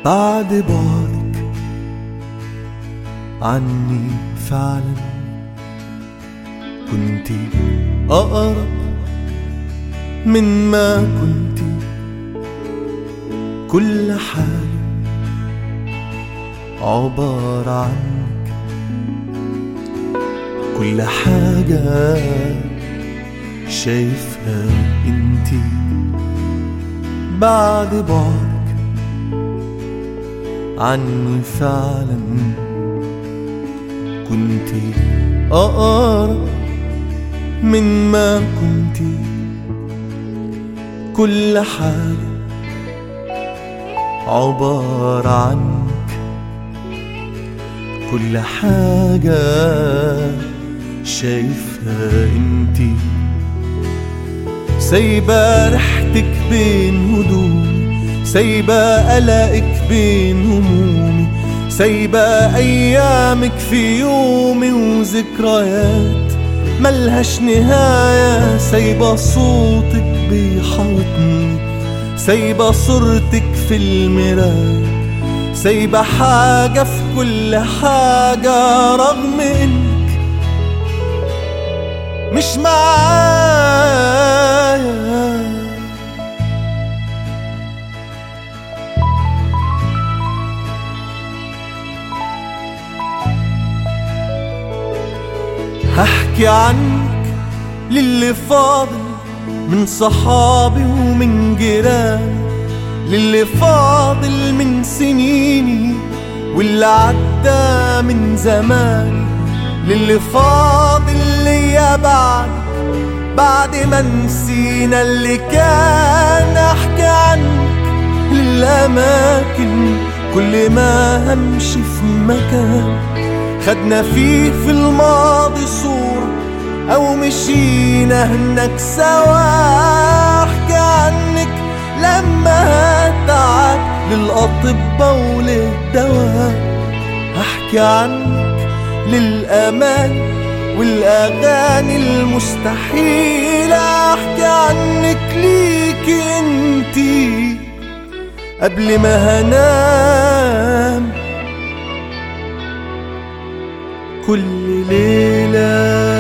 بعد بعدك عني فعلا كنت أقرب من ما كنت كل حاجة عبارة عنك كل حاجة شايفها انتي بعد بعدك عني فعلا كنت أقرب من ما كنت كل حاجة عبارة عنك كل حاجة شايفها انتي سايبة ريحتك بين هدومي سايبة قلقك بين همومي سايبة أيامك في يومي وذكريات ملهاش نهاية سايبة صوتك بيحاوطني سايبة صورتك في المراية سايبة حاجة في كل حاجة رغم انك مش معايا هحكي عنك للي فاضل من صحابي ومن جيراني للي فاضل من سنيني واللي عدى من زماني للي فاضل ليا بعد بعد ما نسينا اللي كان احكي عنك للاماكن كل ما همشي في مكان خدنا فيه في الماضي صورة أو مشينا هناك سوا أحكي عنك لما تعب للأطباء وللدواء أحكي عنك للأمان والأغاني المستحيلة أحكي عنك ليكي انتي قبل ما هنام كل ليله